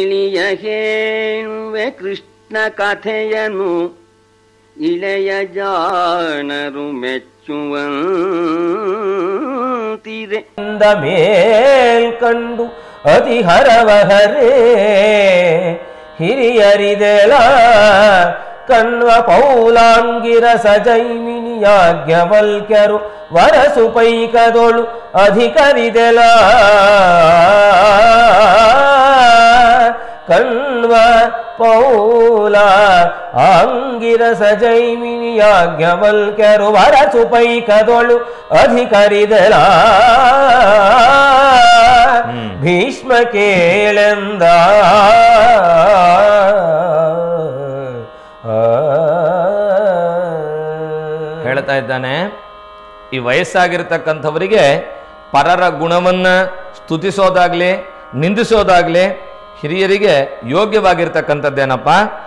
ತಿಳಿಯ ಹೇಳುವೆ ಕೃಷ್ಣ ಕಥೆಯನು ಇಳೆಯ ಜಾಣರು ಮೆಚ್ಚುವಂತಿದೆ ಅಂದ ಮೇಲ್ ಕಂಡು ಅತಿ ಹರವಹರೇ ಹಿರಿಯರಿದೆಲ ಕಣ್ವ ಪೌಲಾಂಗಿರ ಸಜೈಮಿನಿಯಾಜ್ಞವಲ್ಕ್ಯರು ವರಸು ಪೈಕದೊಳು ಅಧಿಕರಿದೆಲ ಕಣ್ವ ಪೌಲ ಆಂಗಿರ ಸಜೈಮಿನಿಯಾಜ್ಞವಲ್ಕ್ಯರು ವರಸು ಪೈಕದೊಳು ಅಧಿಕರಿದೆಲ ಭೀಷ್ಮ ಕೇಳೆಂದ ಹೇಳ್ತಾ ಇದ್ದಾನೆ ಈ ವಯಸ್ಸಾಗಿರ್ತಕ್ಕಂಥವರಿಗೆ ಪರರ ಗುಣವನ್ನ ಸ್ತುತಿಸೋದಾಗ್ಲಿ ನಿಂದಿಸೋದಾಗ್ಲಿ ಹಿರಿಯರಿಗೆ ಯೋಗ್ಯವಾಗಿರ್ತಕ್ಕಂಥದ್ದೇನಪ್ಪ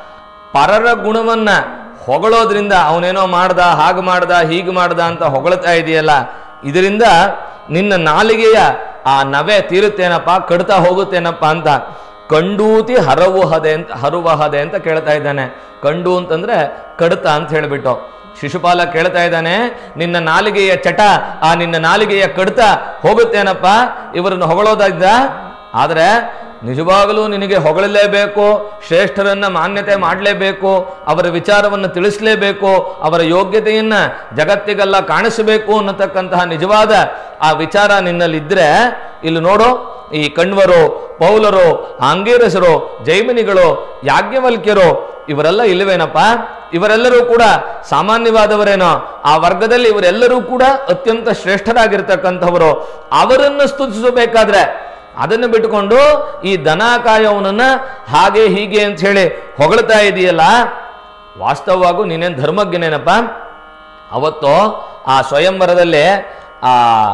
ಪರರ ಗುಣವನ್ನ ಹೊಗಳೋದ್ರಿಂದ ಅವನೇನೋ ಮಾಡ್ದ ಹಾಗೆ ಮಾಡ್ದ ಹೀಗೆ ಮಾಡ್ದ ಅಂತ ಹೊಗಳ್ತಾ ಇದೆಯಲ್ಲ ಇದರಿಂದ ನಿನ್ನ ನಾಲಿಗೆಯ ಆ ನವೆ ತೀರುತ್ತೇನಪ್ಪ ಕಡ್ತಾ ಹೋಗುತ್ತೇನಪ್ಪ ಅಂತ ಕಂಡೂತಿ ಹರವುಹದೆ ಅಂತ ಹರುವಹದೆ ಅಂತ ಕೇಳ್ತಾ ಇದ್ದಾನೆ ಕಂಡು ಅಂತಂದ್ರೆ ಕಡ್ತ ಅಂತ ಹೇಳಿಬಿಟ್ಟು ಶಿಶುಪಾಲ ಕೇಳ್ತಾ ಇದ್ದಾನೆ ನಿನ್ನ ನಾಲಿಗೆಯ ಚಟ ಆ ನಿನ್ನ ನಾಲಿಗೆಯ ಕಡ್ತ ಹೋಗುತ್ತೇನಪ್ಪ ಇವರನ್ನು ಹೊಗಳೋದಾಗ್ದ ಆದ್ರೆ ನಿಜವಾಗಲೂ ನಿನಗೆ ಹೊಗಳಲೇಬೇಕು ಶ್ರೇಷ್ಠರನ್ನ ಮಾನ್ಯತೆ ಮಾಡಲೇಬೇಕು ಅವರ ವಿಚಾರವನ್ನು ತಿಳಿಸಲೇಬೇಕು ಅವರ ಯೋಗ್ಯತೆಯನ್ನ ಜಗತ್ತಿಗೆಲ್ಲ ಕಾಣಿಸಬೇಕು ಅನ್ನತಕ್ಕಂತಹ ನಿಜವಾದ ಆ ವಿಚಾರ ನಿನ್ನಲ್ಲಿದ್ರೆ ಇಲ್ಲಿ ನೋಡು ಈ ಕಣ್ವರು ಪೌಲರು ಆಂಗೀರಸರು ಜೈಮಿನಿಗಳು ಯಾಜ್ಞವಲ್ಕ್ಯರು ಇವರೆಲ್ಲ ಇಲ್ಲವೇನಪ್ಪ ಇವರೆಲ್ಲರೂ ಕೂಡ ಸಾಮಾನ್ಯವಾದವರೇನೋ ಆ ವರ್ಗದಲ್ಲಿ ಇವರೆಲ್ಲರೂ ಕೂಡ ಅತ್ಯಂತ ಶ್ರೇಷ್ಠರಾಗಿರ್ತಕ್ಕಂಥವರು ಅವರನ್ನು ಸ್ತುತಿಸಬೇಕಾದ್ರೆ ಅದನ್ನು ಬಿಟ್ಟುಕೊಂಡು ಈ ದನ ಕಾಯೋವನನ್ನ ಹಾಗೆ ಹೀಗೆ ಅಂತ ಹೇಳಿ ಹೊಗಳ್ತಾ ಇದೆಯಲ್ಲ ವಾಸ್ತವವಾಗೂ ನೀನೇನು ಧರ್ಮಜ್ಞನೇನಪ್ಪ ಅವತ್ತು ಆ ಸ್ವಯಂವರದಲ್ಲಿ ಆ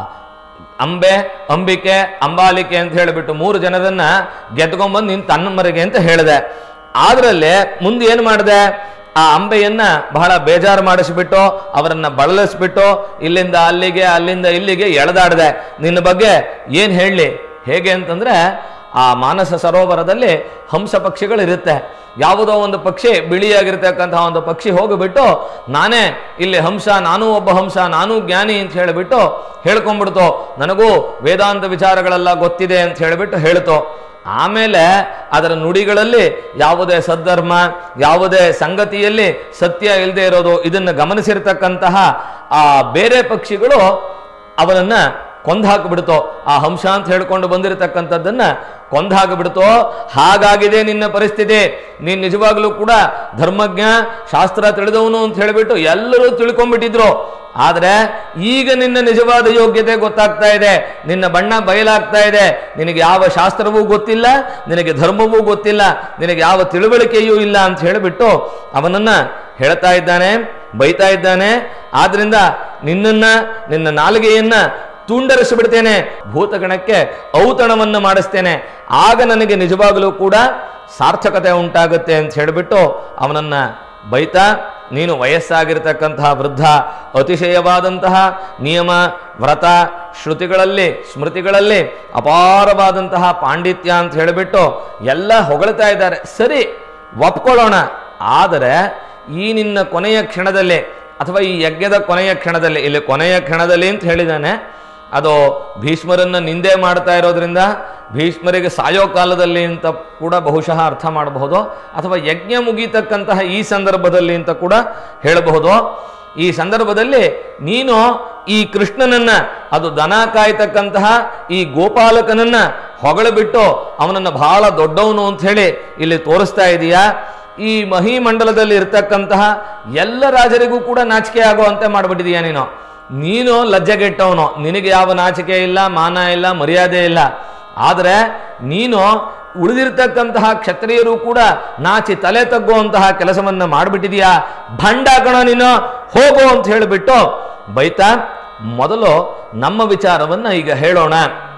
ಅಂಬೆ ಅಂಬಿಕೆ ಅಂಬಾಲಿಕೆ ಅಂತ ಹೇಳಿಬಿಟ್ಟು ಮೂರು ಜನರನ್ನ ಗೆದ್ಕೊಂಡ್ಬಂದು ನೀನು ತನ್ನಮ್ಮರಿಗೆ ಅಂತ ಹೇಳಿದೆ ಆದ್ರಲ್ಲಿ ಮುಂದೆ ಏನು ಮಾಡಿದೆ ಆ ಅಂಬೆಯನ್ನ ಬಹಳ ಬೇಜಾರು ಮಾಡಿಸ್ಬಿಟ್ಟು ಅವರನ್ನ ಬಳಲಿಸ್ಬಿಟ್ಟು ಇಲ್ಲಿಂದ ಅಲ್ಲಿಗೆ ಅಲ್ಲಿಂದ ಇಲ್ಲಿಗೆ ಎಳೆದಾಡಿದೆ ನಿನ್ನ ಬಗ್ಗೆ ಏನ್ ಹೇಳಲಿ ಹೇಗೆ ಅಂತಂದ್ರೆ ಆ ಮಾನಸ ಸರೋವರದಲ್ಲಿ ಹಂಸ ಪಕ್ಷಿಗಳಿರುತ್ತೆ ಯಾವುದೋ ಒಂದು ಪಕ್ಷಿ ಬಿಳಿಯಾಗಿರ್ತಕ್ಕಂತಹ ಒಂದು ಪಕ್ಷಿ ಹೋಗಿಬಿಟ್ಟು ನಾನೇ ಇಲ್ಲಿ ಹಂಸ ನಾನೂ ಒಬ್ಬ ಹಂಸ ನಾನೂ ಜ್ಞಾನಿ ಅಂತ ಹೇಳಿಬಿಟ್ಟು ಹೇಳ್ಕೊಂಡ್ಬಿಡ್ತು ನನಗೂ ವೇದಾಂತ ವಿಚಾರಗಳೆಲ್ಲ ಗೊತ್ತಿದೆ ಅಂತ ಹೇಳಿಬಿಟ್ಟು ಹೇಳ್ತು ಆಮೇಲೆ ಅದರ ನುಡಿಗಳಲ್ಲಿ ಯಾವುದೇ ಸದ್ಧರ್ಮ ಯಾವುದೇ ಸಂಗತಿಯಲ್ಲಿ ಸತ್ಯ ಇಲ್ಲದೆ ಇರೋದು ಇದನ್ನು ಗಮನಿಸಿರ್ತಕ್ಕಂತಹ ಆ ಬೇರೆ ಪಕ್ಷಿಗಳು ಅವನನ್ನ ಕೊಂದು ಹಾಕಿಬಿಡ್ತೋ ಆ ಹಂಸ ಅಂತ ಹೇಳ್ಕೊಂಡು ಬಂದಿರತಕ್ಕಂಥದ್ದನ್ನ ಕೊಂದು ಹಾಕಿಬಿಡ್ತೋ ಹಾಗಾಗಿದೆ ನಿನ್ನ ಪರಿಸ್ಥಿತಿ ನೀನ್ ನಿಜವಾಗ್ಲೂ ಕೂಡ ಧರ್ಮಜ್ಞ ಶಾಸ್ತ್ರ ತಿಳಿದವನು ಅಂತ ಹೇಳಿಬಿಟ್ಟು ಎಲ್ಲರೂ ತಿಳ್ಕೊಂಡ್ಬಿಟ್ಟಿದ್ರು ಆದ್ರೆ ಈಗ ನಿನ್ನ ನಿಜವಾದ ಯೋಗ್ಯತೆ ಗೊತ್ತಾಗ್ತಾ ಇದೆ ನಿನ್ನ ಬಣ್ಣ ಬಯಲಾಗ್ತಾ ಇದೆ ನಿನಗೆ ಯಾವ ಶಾಸ್ತ್ರವೂ ಗೊತ್ತಿಲ್ಲ ನಿನಗೆ ಧರ್ಮವೂ ಗೊತ್ತಿಲ್ಲ ನಿನಗೆ ಯಾವ ತಿಳುವಳಿಕೆಯೂ ಇಲ್ಲ ಅಂತ ಹೇಳಿಬಿಟ್ಟು ಅವನನ್ನ ಹೇಳ್ತಾ ಇದ್ದಾನೆ ಬೈತಾ ಇದ್ದಾನೆ ಆದ್ರಿಂದ ನಿನ್ನನ್ನ ನಿನ್ನ ನಾಲಿಗೆಯನ್ನ ತುಂಡರಿಸಿಬಿಡ್ತೇನೆ ಭೂತಗಣಕ್ಕೆ ಔತಣವನ್ನ ಮಾಡಿಸ್ತೇನೆ ಆಗ ನನಗೆ ನಿಜವಾಗಲೂ ಕೂಡ ಸಾರ್ಥಕತೆ ಉಂಟಾಗುತ್ತೆ ಅಂತ ಹೇಳಿಬಿಟ್ಟು ಅವನನ್ನ ಬೈತಾ ನೀನು ವಯಸ್ಸಾಗಿರ್ತಕ್ಕಂತಹ ವೃದ್ಧ ಅತಿಶಯವಾದಂತಹ ನಿಯಮ ವ್ರತ ಶ್ರುತಿಗಳಲ್ಲಿ ಸ್ಮೃತಿಗಳಲ್ಲಿ ಅಪಾರವಾದಂತಹ ಪಾಂಡಿತ್ಯ ಅಂತ ಹೇಳಿಬಿಟ್ಟು ಎಲ್ಲ ಹೊಗಳ್ತಾ ಇದ್ದಾರೆ ಸರಿ ಒಪ್ಕೊಳ್ಳೋಣ ಆದರೆ ಈ ನಿನ್ನ ಕೊನೆಯ ಕ್ಷಣದಲ್ಲಿ ಅಥವಾ ಈ ಯಜ್ಞದ ಕೊನೆಯ ಕ್ಷಣದಲ್ಲಿ ಇಲ್ಲಿ ಕೊನೆಯ ಕ್ಷಣದಲ್ಲಿ ಅಂತ ಹೇಳಿದ್ದಾನೆ ಅದು ಭೀಷ್ಮರನ್ನ ನಿಂದೆ ಮಾಡ್ತಾ ಇರೋದ್ರಿಂದ ಭೀಷ್ಮರಿಗೆ ಸಾಯೋ ಕಾಲದಲ್ಲಿ ಅಂತ ಕೂಡ ಬಹುಶಃ ಅರ್ಥ ಮಾಡಬಹುದು ಅಥವಾ ಯಜ್ಞ ಮುಗೀತಕ್ಕಂತಹ ಈ ಸಂದರ್ಭದಲ್ಲಿ ಅಂತ ಕೂಡ ಹೇಳಬಹುದು ಈ ಸಂದರ್ಭದಲ್ಲಿ ನೀನು ಈ ಕೃಷ್ಣನನ್ನ ಅದು ದನ ಕಾಯ್ತಕ್ಕಂತಹ ಈ ಗೋಪಾಲಕನನ್ನ ಹೊಗಳಬಿಟ್ಟು ಅವನನ್ನ ಬಹಳ ದೊಡ್ಡವನು ಅಂತ ಹೇಳಿ ಇಲ್ಲಿ ತೋರಿಸ್ತಾ ಇದೀಯಾ ಈ ಮಹಿಮಂಡಲದಲ್ಲಿ ಇರ್ತಕ್ಕಂತಹ ಎಲ್ಲ ರಾಜರಿಗೂ ಕೂಡ ನಾಚಿಕೆ ಆಗುವಂತೆ ಮಾಡ್ಬಿಟ್ಟಿದೀಯ ನೀನು ನೀನು ಲಜ್ಜೆಗೆಟ್ಟವನು ನಿನಗೆ ಯಾವ ನಾಚಿಕೆ ಇಲ್ಲ ಮಾನ ಇಲ್ಲ ಮರ್ಯಾದೆ ಇಲ್ಲ ಆದರೆ ನೀನು ಉಳಿದಿರ್ತಕ್ಕಂತಹ ಕ್ಷತ್ರಿಯರು ಕೂಡ ನಾಚಿ ತಲೆ ತಗ್ಗುವಂತಹ ಕೆಲಸವನ್ನ ಮಾಡಿಬಿಟ್ಟಿದೀಯಾ ಭಂಡ ಕಣ ನೀನು ಹೋಗು ಅಂತ ಹೇಳಿಬಿಟ್ಟು ಬೈತಾ ಮೊದಲು ನಮ್ಮ ವಿಚಾರವನ್ನ ಈಗ ಹೇಳೋಣ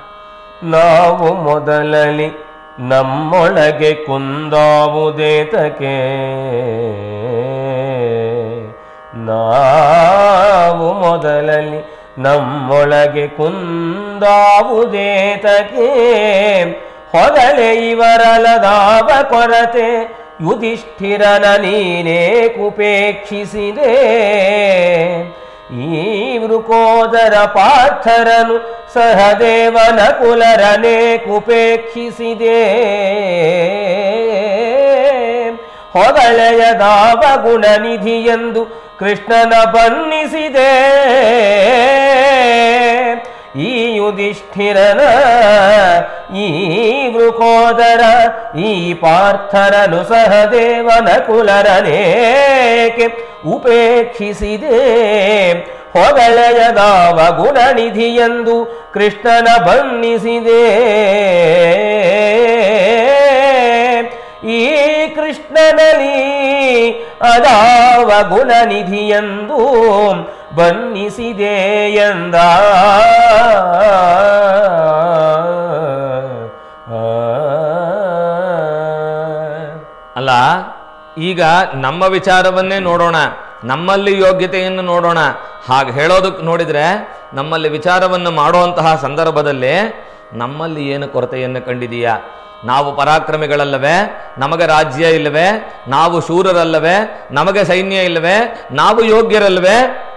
ನಾವು ಮೊದಲಲಿ ನಮ್ಮೊಳಗೆ ಕುಂದಾವುದೇತಕೆ ನಾವು ಮೊದಲಲಿ ನಮ್ಮೊಳಗೆ ಕುಂದಾವುದೇತಕೆ ಹೊಗಳೆ ಇವರಲದಾವ ಕೊರತೆ ಯುಧಿಷ್ಠಿರನ ನೀನೇ ಕುಪೇಕ್ಷಿಸಿದೆ ಈ ವೃಕೋದರ ಪಾರ್ಥರನು ಸಹದೇವನ ಕುಲರನೇ ಕುಪೇಕ್ಷಿಸಿದೆ ಹೊಗಳೆಯದಾವ ಗುಣನಿಧಿಯೆಂದು ಕೃಷ್ಣನ ಬಣ್ಣಿಸಿದೆ ಈ ಯುಧಿಷ್ಠಿರನ ಈ ವೃಕೋದರ ಈ ಪಾರ್ಥರನು ಸಹದೇವನ ಕುಲರನೇಕೆ ಉಪೇಕ್ಷಿಸಿದೆ ಹೊಗಳೆಯದಾವ ಗುಣನಿಧಿಯೆಂದು ಕೃಷ್ಣನ ಬಣ್ಣಿಸಿದೆ ಈ ಕೃಷ್ಣನಲ್ಲಿ ಅದಾವ ಗುಣನಿಧಿಯೆಂದು ಬಣ್ಣಿಸಿದೆ ಎಂದ ಅಲ್ಲ ಈಗ ನಮ್ಮ ವಿಚಾರವನ್ನೇ ನೋಡೋಣ ನಮ್ಮಲ್ಲಿ ಯೋಗ್ಯತೆಯನ್ನು ನೋಡೋಣ ಹಾಗೆ ಹೇಳೋದಕ್ಕೆ ನೋಡಿದ್ರೆ ನಮ್ಮಲ್ಲಿ ವಿಚಾರವನ್ನು ಮಾಡುವಂತಹ ಸಂದರ್ಭದಲ್ಲಿ ನಮ್ಮಲ್ಲಿ ಏನು ಕೊರತೆಯನ್ನು ಕಂಡಿದೀಯಾ ನಾವು ಪರಾಕ್ರಮಿಗಳಲ್ಲವೇ ನಮಗೆ ರಾಜ್ಯ ಇಲ್ಲವೇ ನಾವು ಶೂರರಲ್ಲವೇ ನಮಗೆ ಸೈನ್ಯ ಇಲ್ಲವೇ ನಾವು ಯೋಗ್ಯರಲ್ವೇ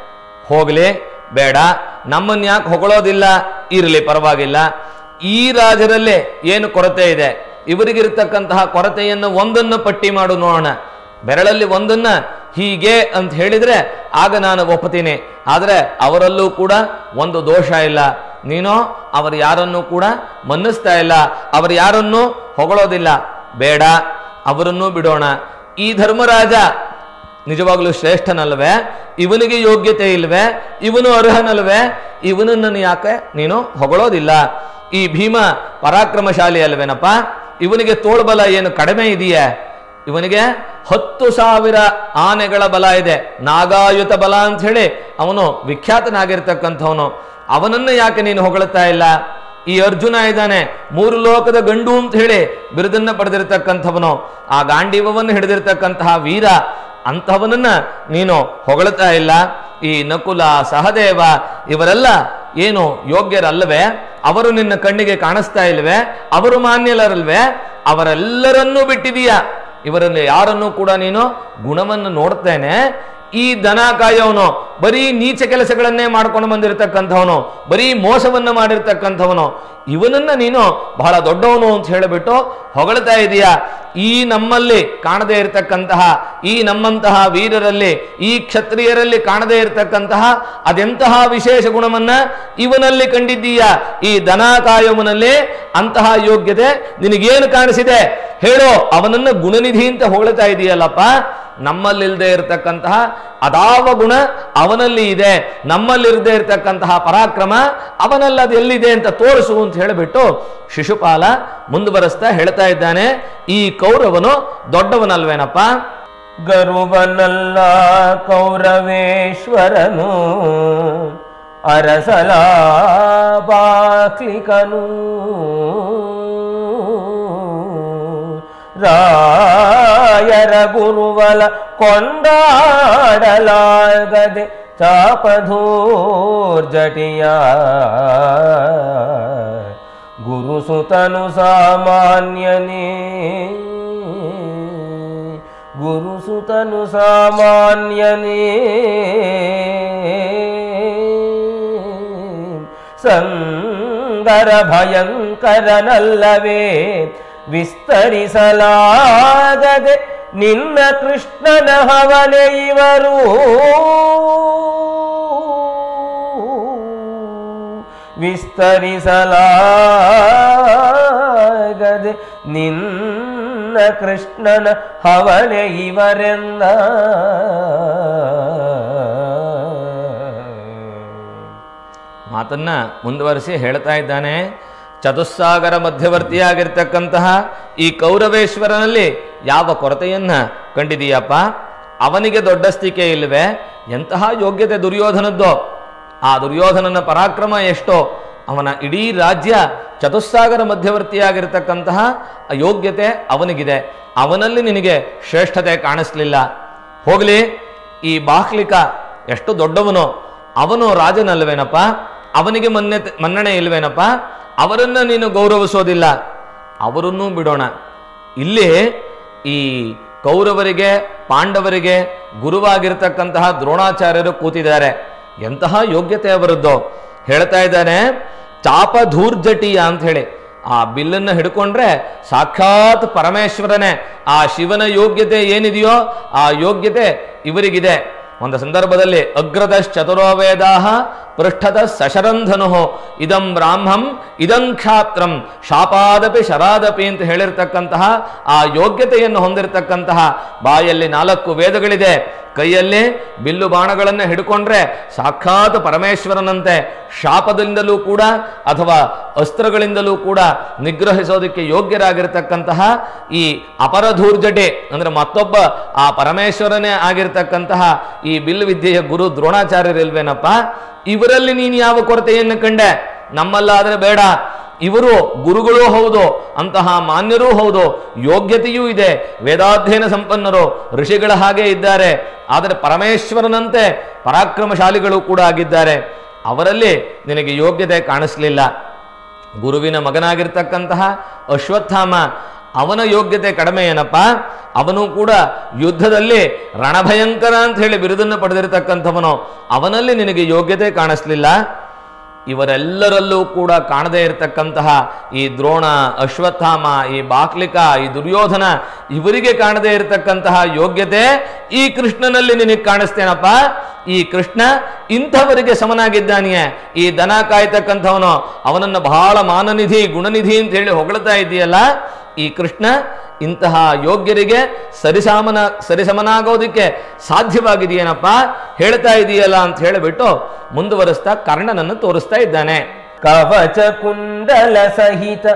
ಹೋಗಲಿ ಬೇಡ ನಮ್ಮನ್ನು ಯಾಕೆ ಹೊಗಳೋದಿಲ್ಲ ಇರಲಿ ಪರವಾಗಿಲ್ಲ ಈ ರಾಜರಲ್ಲಿ ಏನು ಕೊರತೆ ಇದೆ ಇವರಿಗಿರ್ತಕ್ಕಂತಹ ಕೊರತೆಯನ್ನು ಒಂದನ್ನು ಪಟ್ಟಿ ಮಾಡು ನೋಡೋಣ ಬೆರಳಲ್ಲಿ ಒಂದನ್ನ ಹೀಗೆ ಅಂತ ಹೇಳಿದ್ರೆ ಆಗ ನಾನು ಒಪ್ಪತೀನಿ ಆದರೆ ಅವರಲ್ಲೂ ಕೂಡ ಒಂದು ದೋಷ ಇಲ್ಲ ನೀನು ಅವರು ಯಾರನ್ನೂ ಕೂಡ ಮನ್ನಿಸ್ತಾ ಇಲ್ಲ ಅವರು ಯಾರನ್ನೂ ಹೊಗಳೋದಿಲ್ಲ ಬೇಡ ಅವರನ್ನೂ ಬಿಡೋಣ ಈ ಧರ್ಮರಾಜ ನಿಜವಾಗ್ಲೂ ಶ್ರೇಷ್ಠನಲ್ವೇ ಇವನಿಗೆ ಯೋಗ್ಯತೆ ಇಲ್ವೇ ಇವನು ಅರ್ಹನಲ್ವೇ ಇವನನ್ನು ಯಾಕೆ ನೀನು ಹೊಗಳೋದಿಲ್ಲ ಈ ಭೀಮ ಪರಾಕ್ರಮಶಾಲಿ ಅಲ್ವೇನಪ್ಪ ಇವನಿಗೆ ತೋಳ್ಬಲ ಏನು ಕಡಿಮೆ ಇದೆಯೇ ಇವನಿಗೆ ಹತ್ತು ಸಾವಿರ ಆನೆಗಳ ಬಲ ಇದೆ ನಾಗಾಯುತ ಬಲ ಅಂತ ಹೇಳಿ ಅವನು ವಿಖ್ಯಾತನಾಗಿರ್ತಕ್ಕಂಥವನು ಅವನನ್ನು ಯಾಕೆ ನೀನು ಹೊಗಳುತ್ತಾ ಇಲ್ಲ ಈ ಅರ್ಜುನ ಇದ್ದಾನೆ ಮೂರು ಲೋಕದ ಗಂಡು ಅಂತ ಹೇಳಿ ಬಿರುದನ್ನ ಪಡೆದಿರತಕ್ಕಂಥವನು ಆ ಗಾಂಡೀವವನ್ನು ಹಿಡಿದಿರ್ತಕ್ಕಂತಹ ವೀರ ಅಂಥವನನ್ನ ನೀನು ಹೊಗಳುತ್ತಾ ಇಲ್ಲ ಈ ನಕುಲ ಸಹದೇವ ಇವರೆಲ್ಲ ಏನು ಯೋಗ್ಯರಲ್ಲವೇ ಅವರು ನಿನ್ನ ಕಣ್ಣಿಗೆ ಕಾಣಿಸ್ತಾ ಇಲ್ವೇ ಅವರು ಮಾನ್ಯಲರಲ್ವೇ ಅವರೆಲ್ಲರನ್ನೂ ಬಿಟ್ಟಿದೀಯಾ ಇವರಲ್ಲಿ ಯಾರನ್ನೂ ಕೂಡ ನೀನು ಗುಣವನ್ನು ನೋಡ್ತೇನೆ ಈ ದನ ಕಾಯೋನು ಬರೀ ನೀಚ ಕೆಲಸಗಳನ್ನೇ ಮಾಡ್ಕೊಂಡು ಬಂದಿರತಕ್ಕಂಥವನು ಬರೀ ಮೋಸವನ್ನ ಮಾಡಿರ್ತಕ್ಕಂಥವನು ಇವನನ್ನ ನೀನು ಬಹಳ ದೊಡ್ಡವನು ಅಂತ ಹೇಳಿಬಿಟ್ಟು ಹೊಗಳ್ತಾ ಇದೀಯಾ ಈ ನಮ್ಮಲ್ಲಿ ಕಾಣದೇ ಇರತಕ್ಕಂತಹ ಈ ನಮ್ಮಂತಹ ವೀರರಲ್ಲಿ ಈ ಕ್ಷತ್ರಿಯರಲ್ಲಿ ಕಾಣದೇ ಇರತಕ್ಕಂತಹ ಅದೆಂತಹ ವಿಶೇಷ ಗುಣವನ್ನ ಇವನಲ್ಲಿ ಕಂಡಿದ್ದೀಯಾ ಈ ದನ ಕಾಯುವನಲ್ಲಿ ಅಂತಹ ಯೋಗ್ಯತೆ ನಿನಗೇನು ಕಾಣಿಸಿದೆ ಹೇಳೋ ಅವನನ್ನ ಗುಣನಿಧಿ ಅಂತ ಹೊಗಳ್ತಾ ಇದೆಯಲ್ಲಪ್ಪ ನಮ್ಮಲ್ಲಿಲ್ಲದೆ ಇರತಕ್ಕಂತಹ ಅದಾವ ಗುಣ ಅವನಲ್ಲಿ ಇದೆ ನಮ್ಮಲ್ಲಿರದೇ ಇರತಕ್ಕಂತಹ ಪರಾಕ್ರಮ ಅವನಲ್ಲಿ ಅದು ಎಲ್ಲಿದೆ ಅಂತ ತೋರಿಸು ಅಂತ ಹೇಳಿಬಿಟ್ಟು ಶಿಶುಪಾಲ ಮುಂದುವರೆಸ್ತಾ ಹೇಳ್ತಾ ಇದ್ದಾನೆ ಈ ಕೌರವನು ದೊಡ್ಡವನಲ್ವೇನಪ್ಪ ಗರುವನಲ್ಲ ಕೌರವೇಶ್ವರನು ಅರಸಲ ಬಾಕ್ಲಿಕನು ರಾಯರ ಗುರುವಲ ಕೊಂಡಾಡಲಾಗದೆ ಚಾಪಧೂರ್ಜಟಿಯ ಗುರುಸುತನು ಸಾಮಾನ್ಯನೇ ಗುರುಸುತನು ಸಾಮಾನ್ಯನೇ ಸಂಗರ ಭಯಂಕರನಲ್ಲವೇ ವಿಸ್ತರಿಸಲಾಗದೆ ನಿನ್ನ ಕೃಷ್ಣನ ಹವನೆ ಇವರು ವಿಸ್ತರಿಸಲಾಗದೆ ನಿನ್ನ ಕೃಷ್ಣನ ಹವನೆ ಇವರೆಂದ ಮಾತನ್ನ ಮುಂದುವರಿಸಿ ಹೇಳ್ತಾ ಇದ್ದಾನೆ ಚತುಸ್ಸಾಗರ ಮಧ್ಯವರ್ತಿಯಾಗಿರ್ತಕ್ಕಂತಹ ಈ ಕೌರವೇಶ್ವರನಲ್ಲಿ ಯಾವ ಕೊರತೆಯನ್ನ ಕಂಡಿದೀಯಪ್ಪ ಅವನಿಗೆ ದೊಡ್ಡಸ್ತಿಕೆ ಇಲ್ವೇ ಎಂತಹ ಯೋಗ್ಯತೆ ದುರ್ಯೋಧನದ್ದೋ ಆ ದುರ್ಯೋಧನನ ಪರಾಕ್ರಮ ಎಷ್ಟೋ ಅವನ ಇಡೀ ರಾಜ್ಯ ಚತುಸ್ಸಾಗರ ಮಧ್ಯವರ್ತಿಯಾಗಿರ್ತಕ್ಕಂತಹ ಆ ಯೋಗ್ಯತೆ ಅವನಿಗಿದೆ ಅವನಲ್ಲಿ ನಿನಗೆ ಶ್ರೇಷ್ಠತೆ ಕಾಣಿಸ್ಲಿಲ್ಲ ಹೋಗಲಿ ಈ ಬಾಹ್ಲಿಕ ಎಷ್ಟು ದೊಡ್ಡವನು ಅವನು ರಾಜನಲ್ವೇನಪ್ಪ ಅವನಿಗೆ ಮನ್ನೆ ಮನ್ನಣೆ ಇಲ್ವೇನಪ್ಪ ಅವರನ್ನ ನೀನು ಗೌರವಿಸೋದಿಲ್ಲ ಅವರನ್ನೂ ಬಿಡೋಣ ಇಲ್ಲಿ ಈ ಕೌರವರಿಗೆ ಪಾಂಡವರಿಗೆ ಗುರುವಾಗಿರ್ತಕ್ಕಂತಹ ದ್ರೋಣಾಚಾರ್ಯರು ಕೂತಿದ್ದಾರೆ ಎಂತಹ ಯೋಗ್ಯತೆ ಅವರದ್ದು ಹೇಳ್ತಾ ಇದ್ದಾನೆ ಚಾಪಧೂರ್ಜಟಿಯ ಅಂತ ಹೇಳಿ ಆ ಬಿಲ್ಲನ್ನು ಹಿಡ್ಕೊಂಡ್ರೆ ಸಾಕ್ಷಾತ್ ಪರಮೇಶ್ವರನೇ ಆ ಶಿವನ ಯೋಗ್ಯತೆ ಏನಿದೆಯೋ ಆ ಯೋಗ್ಯತೆ ಇವರಿಗಿದೆ ಒಂದು ಸಂದರ್ಭದಲ್ಲಿ ಅಗ್ರದ ಚತುರೋ ವೇದಾಹ ಪೃಷ್ಠದ ಸಶರಂಧನು ಇದಂ ಬ್ರಾಹ್ಮಂ ಇದಂ ಕ್ಷಾತ್ರಂ ಶಾಪಾದಪಿ ಶರಾದಪಿ ಅಂತ ಹೇಳಿರ್ತಕ್ಕಂತಹ ಆ ಯೋಗ್ಯತೆಯನ್ನು ಹೊಂದಿರತಕ್ಕಂತಹ ಬಾಯಲ್ಲಿ ನಾಲ್ಕು ವೇದಗಳಿದೆ ಕೈಯಲ್ಲಿ ಬಿಲ್ಲು ಬಾಣಗಳನ್ನು ಹಿಡ್ಕೊಂಡ್ರೆ ಸಾಕ್ಷಾತ್ ಪರಮೇಶ್ವರನಂತೆ ಶಾಪದಿಂದಲೂ ಕೂಡ ಅಥವಾ ಅಸ್ತ್ರಗಳಿಂದಲೂ ಕೂಡ ನಿಗ್ರಹಿಸೋದಕ್ಕೆ ಯೋಗ್ಯರಾಗಿರ್ತಕ್ಕಂತಹ ಈ ಅಪರಧೂರ್ಜಟೆ ಅಂದ್ರೆ ಮತ್ತೊಬ್ಬ ಆ ಪರಮೇಶ್ವರನೇ ಆಗಿರ್ತಕ್ಕಂತಹ ಈ ಬಿಲ್ಲು ವಿದ್ಯೆಯ ಗುರು ದ್ರೋಣಾಚಾರ್ಯರಿಲ್ವೇನಪ್ಪ ಇವರಲ್ಲಿ ನೀನು ಯಾವ ಕೊರತೆಯನ್ನು ಕಂಡೆ ನಮ್ಮಲ್ಲಾದ್ರೆ ಬೇಡ ಇವರು ಗುರುಗಳೂ ಹೌದು ಅಂತಹ ಮಾನ್ಯರೂ ಹೌದು ಯೋಗ್ಯತೆಯೂ ಇದೆ ವೇದಾಧ್ಯಯನ ಸಂಪನ್ನರು ಋಷಿಗಳ ಹಾಗೆ ಇದ್ದಾರೆ ಆದರೆ ಪರಮೇಶ್ವರನಂತೆ ಪರಾಕ್ರಮಶಾಲಿಗಳು ಕೂಡ ಆಗಿದ್ದಾರೆ ಅವರಲ್ಲಿ ನಿನಗೆ ಯೋಗ್ಯತೆ ಕಾಣಿಸ್ಲಿಲ್ಲ ಗುರುವಿನ ಮಗನಾಗಿರ್ತಕ್ಕಂತಹ ಅಶ್ವತ್ಥಾಮ ಅವನ ಯೋಗ್ಯತೆ ಕಡಿಮೆ ಏನಪ್ಪ ಅವನು ಕೂಡ ಯುದ್ಧದಲ್ಲಿ ರಣಭಯಂಕರ ಅಂತ ಹೇಳಿ ಬಿರುದನ್ನು ಪಡೆದಿರತಕ್ಕಂಥವನು ಅವನಲ್ಲಿ ನಿನಗೆ ಯೋಗ್ಯತೆ ಕಾಣಿಸ್ಲಿಲ್ಲ ಇವರೆಲ್ಲರಲ್ಲೂ ಕೂಡ ಕಾಣದೇ ಇರತಕ್ಕಂತಹ ಈ ದ್ರೋಣ ಅಶ್ವತ್ಥಾಮ ಈ ಬಾಕ್ಲಿಕ ಈ ದುರ್ಯೋಧನ ಇವರಿಗೆ ಕಾಣದೇ ಇರತಕ್ಕಂತಹ ಯೋಗ್ಯತೆ ಈ ಕೃಷ್ಣನಲ್ಲಿ ನಿನಗೆ ಕಾಣಿಸ್ತೇನಪ್ಪ ಈ ಕೃಷ್ಣ ಇಂಥವರಿಗೆ ಸಮನಾಗಿದ್ದಾನೆಯೇ ಈ ದನ ಕಾಯ್ತಕ್ಕಂಥವನು ಅವನನ್ನು ಬಹಳ ಮಾನನಿಧಿ ಗುಣನಿಧಿ ಅಂತ ಹೇಳಿ ಹೊಗಳ್ತಾ ಇದೆಯಲ್ಲ ಈ ಕೃಷ್ಣ ಇಂತಹ ಯೋಗ್ಯರಿಗೆ ಸರಿಸಾಮನ ಸರಿಸಮನಾಗೋದಕ್ಕೆ ಸಾಧ್ಯವಾಗಿದೆಯೇನಪ್ಪ ಹೇಳ್ತಾ ಇದೆಯಲ್ಲ ಅಂತ ಹೇಳಿಬಿಟ್ಟು ಮುಂದುವರಿಸ್ತಾ ಕರ್ಣನನ್ನು ತೋರಿಸ್ತಾ ಇದ್ದಾನೆ ಕವಚ ಕುಂಡಲ ಸಹಿತ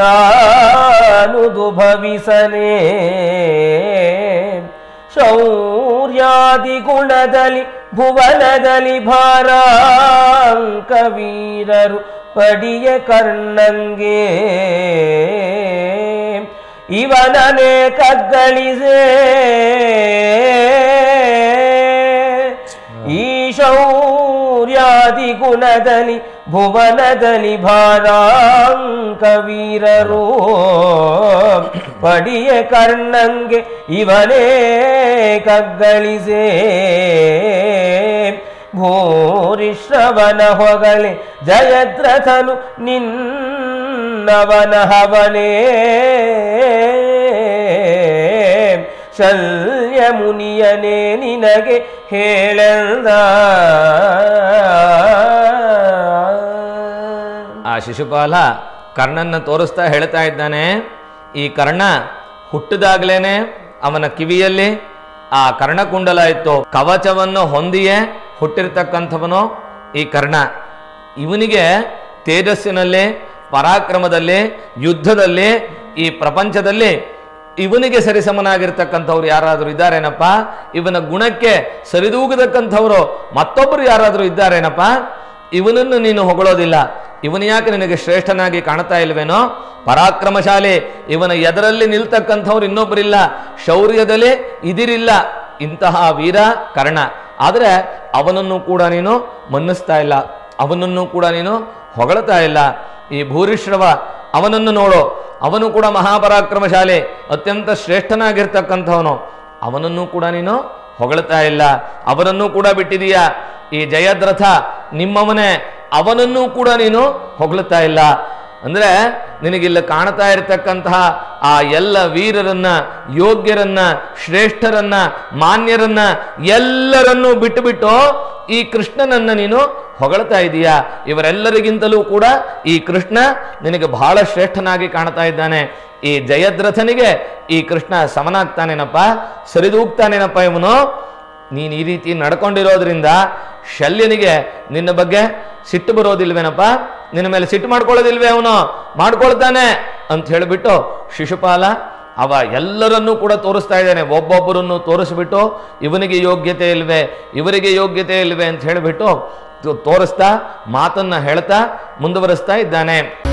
ತಾನುದು ಭವಿಸನೆ ಶೌರ್ಯಾದಿ ಗುಣದಲ್ಲಿ ಭುವನದಲ್ಲಿ ಭಾರಾಂಕ ವೀರರು ಪಡಿಯ ಕರ್ಣಂಗೆ ಇವನನೇ ಕಗ್ಗಳಿಸೆ ಈ ಶೌರ್ಯಾದಿ ಗುಣದಲ್ಲಿ ಭುವನದಲ್ಲಿ ಭಾರಾಂಕ ವೀರರು ಪಡಿಯ ಕರ್ಣಂಗೆ ಇವನೇ ಕಗ್ಗಳಿಸೆ ಭೂರಿಶ್ರವನ ಹೊಗಳೆ ಜಯದ್ರಥನು ನಿನ್ನವನ ಹವನೇ ಶಲ್ಯ ಮುನಿಯನೇ ನಿನಗೆ ಹೇಳಂದ ಆ ಶಿಶುಪಾಲ ಕರ್ಣನ್ನ ತೋರಿಸ್ತಾ ಹೇಳ್ತಾ ಇದ್ದಾನೆ ಈ ಕರ್ಣ ಹುಟ್ಟಿದಾಗ್ಲೇನೆ ಅವನ ಕಿವಿಯಲ್ಲಿ ಆ ಕರ್ಣಕುಂಡಲ ಇತ್ತು ಕವಚವನ್ನು ಹೊಂದಿಯೇ ಹುಟ್ಟಿರ್ತಕ್ಕಂಥವನು ಈ ಕರ್ಣ ಇವನಿಗೆ ತೇಜಸ್ಸಿನಲ್ಲಿ ಪರಾಕ್ರಮದಲ್ಲಿ ಯುದ್ಧದಲ್ಲಿ ಈ ಪ್ರಪಂಚದಲ್ಲಿ ಇವನಿಗೆ ಸರಿಸಮನಾಗಿರ್ತಕ್ಕಂಥವ್ರು ಯಾರಾದರೂ ಇದ್ದಾರೇನಪ್ಪ ಇವನ ಗುಣಕ್ಕೆ ಸರಿದೂಗತಕ್ಕಂಥವ್ರು ಮತ್ತೊಬ್ಬರು ಯಾರಾದರೂ ಇದ್ದಾರೇನಪ್ಪ ಇವನನ್ನು ನೀನು ಹೊಗಳೋದಿಲ್ಲ ಇವನು ಯಾಕೆ ನಿನಗೆ ಶ್ರೇಷ್ಠನಾಗಿ ಕಾಣ್ತಾ ಇಲ್ವೇನೋ ಪರಾಕ್ರಮಶಾಲಿ ಇವನ ಎದರಲ್ಲಿ ನಿಲ್ತಕ್ಕಂಥವ್ರು ಇನ್ನೊಬ್ಬರಿಲ್ಲ ಶೌರ್ಯದಲ್ಲಿ ಇದಿರಿಲ್ಲ ಇಂತಹ ವೀರ ಕರ್ಣ ಆದರೆ ಅವನನ್ನು ಕೂಡ ನೀನು ಮನ್ನಿಸ್ತಾ ಇಲ್ಲ ಅವನನ್ನು ಕೂಡ ನೀನು ಹೊಗಳ್ತಾ ಇಲ್ಲ ಈ ಭೂರಿಶ್ರವ ಅವನನ್ನು ನೋಡು ಅವನು ಕೂಡ ಮಹಾಪರಾಕ್ರಮಶಾಲಿ ಅತ್ಯಂತ ಶ್ರೇಷ್ಠನಾಗಿರ್ತಕ್ಕಂಥವನು ಅವನನ್ನು ಕೂಡ ನೀನು ಹೊಗಳ್ತಾ ಇಲ್ಲ ಅವನನ್ನು ಕೂಡ ಬಿಟ್ಟಿದೀಯ ಈ ಜಯದ್ರಥ ನಿಮ್ಮವನೇ ಅವನನ್ನು ಕೂಡ ನೀನು ಹೊಗಳ್ತಾ ಇಲ್ಲ ಅಂದ್ರೆ ನಿನಗಿಲ್ಲ ಕಾಣ್ತಾ ಇರತಕ್ಕಂತಹ ಆ ಎಲ್ಲ ವೀರರನ್ನ ಯೋಗ್ಯರನ್ನ ಶ್ರೇಷ್ಠರನ್ನ ಮಾನ್ಯರನ್ನ ಎಲ್ಲರನ್ನೂ ಬಿಟ್ಟು ಬಿಟ್ಟು ಈ ಕೃಷ್ಣನನ್ನ ನೀನು ಹೊಗಳ್ತಾ ಇದೀಯಾ ಇವರೆಲ್ಲರಿಗಿಂತಲೂ ಕೂಡ ಈ ಕೃಷ್ಣ ನಿನಗೆ ಬಹಳ ಶ್ರೇಷ್ಠನಾಗಿ ಕಾಣ್ತಾ ಇದ್ದಾನೆ ಈ ಜಯದ್ರಥನಿಗೆ ಈ ಕೃಷ್ಣ ಸಮನಾಗ್ತಾನೇನಪ್ಪ ಸರಿದೂಗ್ತಾನೇನಪ್ಪ ಇವನು ನೀನು ಈ ರೀತಿ ನಡ್ಕೊಂಡಿರೋದ್ರಿಂದ ಶಲ್ಯನಿಗೆ ನಿನ್ನ ಬಗ್ಗೆ ಸಿಟ್ಟು ಬರೋದಿಲ್ವೇನಪ್ಪ ನಿನ್ನ ಮೇಲೆ ಸಿಟ್ಟು ಮಾಡ್ಕೊಳ್ಳೋದಿಲ್ವೇ ಅವನು ಮಾಡ್ಕೊಳ್ತಾನೆ ಅಂತ ಹೇಳಿಬಿಟ್ಟು ಶಿಶುಪಾಲ ಅವ ಎಲ್ಲರನ್ನೂ ಕೂಡ ತೋರಿಸ್ತಾ ಇದ್ದಾನೆ ಒಬ್ಬೊಬ್ಬರನ್ನು ತೋರಿಸ್ಬಿಟ್ಟು ಇವನಿಗೆ ಯೋಗ್ಯತೆ ಇಲ್ವೇ ಇವರಿಗೆ ಯೋಗ್ಯತೆ ಇಲ್ವೇ ಅಂತ ಹೇಳಿಬಿಟ್ಟು ತೋರಿಸ್ತಾ ಮಾತನ್ನ ಹೇಳ್ತಾ ಮುಂದುವರಿಸ್ತಾ ಇದ್ದಾನೆ